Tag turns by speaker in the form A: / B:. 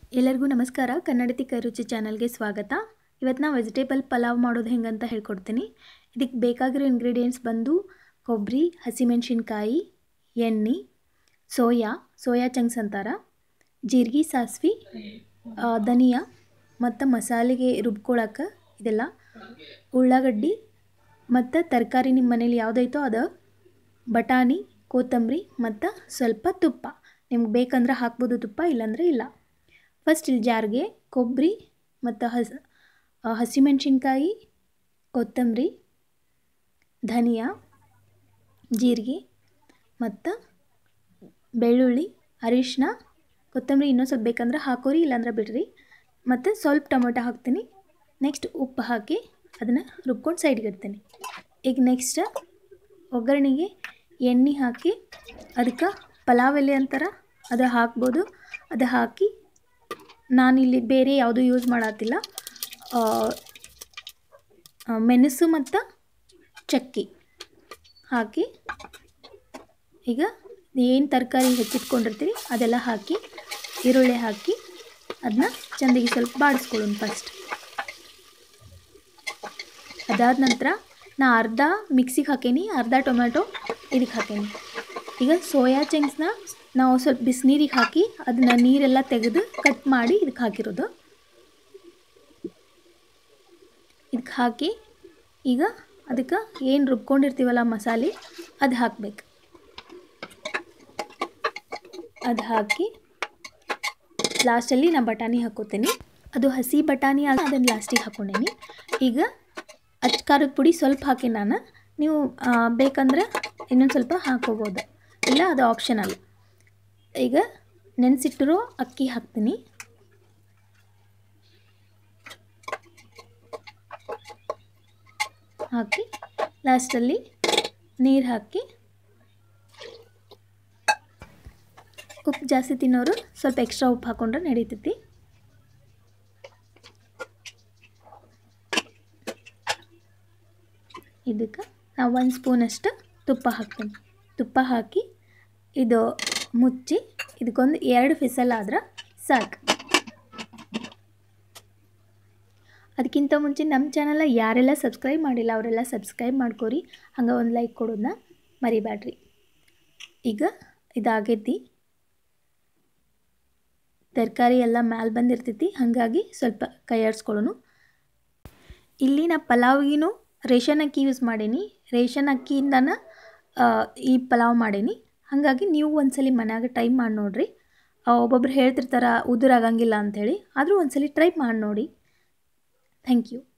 A: ಎಲ್ಲರಿಗೂ ನಮಸ್ಕಾರ ಕನ್ನಡತಿ ಕೈರುಚಿ ಚಾನಲ್ಗೆ ಸ್ವಾಗತ ಇವತ್ತು ನಾ ವೆಜಿಟೇಬಲ್ ಪಲಾವ್ ಮಾಡೋದು ಹೆಂಗಂತ ಹೇಳ್ಕೊಡ್ತೀನಿ ಇದಕ್ಕೆ ಬೇಕಾಗಿರೋ ಇಂಗ್ರೀಡಿಯೆಂಟ್ಸ್ ಬಂದು ಕೊಬ್ಬರಿ ಹಸಿಮೆಣ್ಸಿನ್ಕಾಯಿ ಎಣ್ಣೆ ಸೋಯಾ ಸೋಯಾ ಚಂಕ್ಸ್ ಅಂತಾರ ಜೀರಿಗೆ ಸಾಸ್ವೆ ಆ, ಧನಿಯಾ ಮತ್ತು ಮಸಾಲೆಗೆ ರುಬ್ಕೊಳಕ್ಕೆ ಇದೆಲ್ಲ ಉಳ್ಳಾಗಡ್ಡಿ ಮತ್ತು ತರಕಾರಿ ನಿಮ್ಮ ಮನೇಲಿ ಯಾವುದೈತೋ ಅದು ಬಟಾಣಿ ಕೊತ್ತಂಬರಿ ಮತ್ತು ಸ್ವಲ್ಪ ತುಪ್ಪ ನಿಮ್ಗೆ ಬೇಕಂದ್ರೆ ಹಾಕ್ಬೋದು ತುಪ್ಪ ಇಲ್ಲಾಂದರೆ ಇಲ್ಲ ಫಸ್ಟ್ ಇಲ್ಲಿ ಜಾರ್ಗೆ ಕೊಬ್ಬರಿ ಮತ್ತು ಹಸ್ ಆ, ಹಸಿಮೆಣ್ಸಿನ್ಕಾಯಿ ಕೊತ್ತಂಬರಿ ಧನಿಯಾ ಜೀರಿಗೆ ಮತ್ತು ಬೆಳ್ಳುಳ್ಳಿ ಅರಿಶಿನ ಕೊತ್ತಂಬರಿ ಇನ್ನೂ ಸ್ವಲ್ಪ ಬೇಕಂದ್ರೆ ಹಾಕೋರಿ ಇಲ್ಲಾಂದ್ರೆ ಬಿಡ್ರಿ ಮತ್ತು ಸ್ವಲ್ಪ ಟೊಮೊಟೊ ಹಾಕ್ತೀನಿ ನೆಕ್ಸ್ಟ್ ಉಪ್ಪು ಹಾಕಿ ಅದನ್ನು ರುಬ್ಕೊಂಡು ಸೈಡ್ಗೆ ಇಡ್ತೀನಿ ಈಗ ನೆಕ್ಸ್ಟ್ ಒಗ್ಗರಣೆಗೆ ಎಣ್ಣೆ ಹಾಕಿ ಅದಕ್ಕೆ ಪಲಾವ್ ಎಲೆ ಅಂತಾರ ಅದು ಹಾಕ್ಬೋದು ಅದು ಹಾಕಿ ನಾನಿಲ್ಲಿ ಬೇರೆ ಯಾವುದೂ ಯೂಸ್ ಮಾಡತ್ತಿಲ್ಲ ಆ, ಆ, ಮೆಣಸು ಮತ್ತು ಚಕ್ಕಿ ಹಾಕಿ ಈಗ ಏನು ತರಕಾರಿ ಹೆಚ್ಚಿಟ್ಕೊಂಡಿರ್ತೀವಿ ಅದೆಲ್ಲ ಹಾಕಿ ಈರುಳ್ಳಿ ಹಾಕಿ ಅದನ್ನ ಚೆಂದಾಗಿ ಸ್ವಲ್ಪ ಬಾಡಿಸ್ಕೊಳ್ಳೋಣ ಫಸ್ಟ್ ಅದಾದ ನಂತರ ನಾ ಅರ್ಧ ಮಿಕ್ಸಿಗೆ ಹಾಕೀನಿ ಅರ್ಧ ಟೊಮ್ಯಾಟೊ ಇದಕ್ಕೆ ಹಾಕೀನಿ ಈಗ ಸೋಯಾ ಚಂಕ್ಸ್ನ ನಾವು ಸ್ವಲ್ಪ ಬಿಸಿನೀರಿಗೆ ಹಾಕಿ ಅದನ್ನ ನೀರೆಲ್ಲ ತೆಗೆದು ಕಟ್ ಮಾಡಿ ಇದಕ್ಕೆ ಹಾಕಿರೋದು ಇದಕ್ಕೆ ಹಾಕಿ ಈಗ ಅದಕ್ಕೆ ಏನು ರುಬ್ಕೊಂಡಿರ್ತೀವಲ್ಲ ಮಸಾಲೆ ಅದು ಹಾಕಬೇಕು ಅದು ಹಾಕಿ ಲಾಸ್ಟಲ್ಲಿ ನಾ ಬಟಾಣಿ ಹಾಕೋತೀನಿ ಅದು ಹಸಿ ಬಟಾಣಿ ಆಗ ಅದನ್ನು ಲಾಸ್ಟಿಗೆ ಹಾಕೊಂಡೇನಿ ಈಗ ಅಚ್ಚ ಖಾರದ ಪುಡಿ ಸ್ವಲ್ಪ ಹಾಕಿ ನಾನು ನೀವು ಆ, ಬೇಕಂದ್ರೆ ಇನ್ನೊಂದು ಸ್ವಲ್ಪ ಹಾಕೋಬೋದು ಇಲ್ಲ ಅದು ಆಪ್ಷನಲ್ ಈಗ ನೆನೆಸಿಟ್ಟಿರೋ ಅಕ್ಕಿ ಹಾಕ್ತೀನಿ ಹಾಕಿ ಲಾಸ್ಟಲ್ಲಿ ನೀರು ಹಾಕಿ ಉಪ್ಪು ಜಾಸ್ತಿ ತಿನ್ನೋರು ಸ್ವಲ್ಪ ಎಕ್ಸ್ಟ್ರಾ ಉಪ್ಪು ಹಾಕೊಂಡ್ರೆ ನಡೀತೈತಿ ಇದಕ್ಕೆ ನಾವು ಒಂದು ಸ್ಪೂನಷ್ಟು ತುಪ್ಪ ಹಾಕ್ತೀನಿ ತುಪ್ಪ ಹಾಕಿ ಇದು ಮುಚ್ಚಿ ಇದಕ್ಕೊಂದು ಎರಡು ಫಿಸಲ್ ಆದ್ರೆ ಸಾಕು ಅದಕ್ಕಿಂತ ಮುಂಚೆ ನಮ್ಮ ಚಾನಲ್ನ ಯಾರೆಲ್ಲ ಸಬ್ಸ್ಕ್ರೈಬ್ ಮಾಡಿಲ್ಲ ಅವರೆಲ್ಲ ಸಬ್ಸ್ಕ್ರೈಬ್ ಮಾಡ್ಕೋರಿ ಹಂಗೆ ಒಂದು ಲೈಕ್ ಕೊಡೋದನ್ನ ಮರಿಬೇಡ್ರಿ ಈಗ ಇದಾಗೈತಿ ತರಕಾರಿ ಎಲ್ಲ ಮ್ಯಾಲೆ ಬಂದಿರ್ತೈತಿ ಹಾಗಾಗಿ ಸ್ವಲ್ಪ ಕೈ ಆಡಿಸ್ಕೊಳ್ಳೋನು ಇಲ್ಲಿ ನಾ ಪಲಾವ್ಗಿನೂ ರೇಷನ್ ಅಕ್ಕಿ ಯೂಸ್ ಮಾಡೀನಿ ರೇಷನ್ ಅಕ್ಕಿಯಿಂದನ ಆ, ಈ ಪಲಾವ್ ಮಾಡೀನಿ ಹಾಗಾಗಿ ನೀವು ಒಂದ್ಸಲಿ ಮನ್ಯಾಗ ಟ್ರೈ ಮಾಡಿ ನೋಡ್ರಿ ಆ, ಒಬ್ಬೊಬ್ರು ಹೇಳ್ತಿರ್ತಾರ ಉದುರಾಗಂಗಿಲ್ಲ ಅಂಥೇಳಿ ಆದರೂ ಒಂದ್ಸಲಿ ಟ್ರೈ ಮಾಡಿ ನೋಡಿ ಥ್ಯಾಂಕ್ ಯು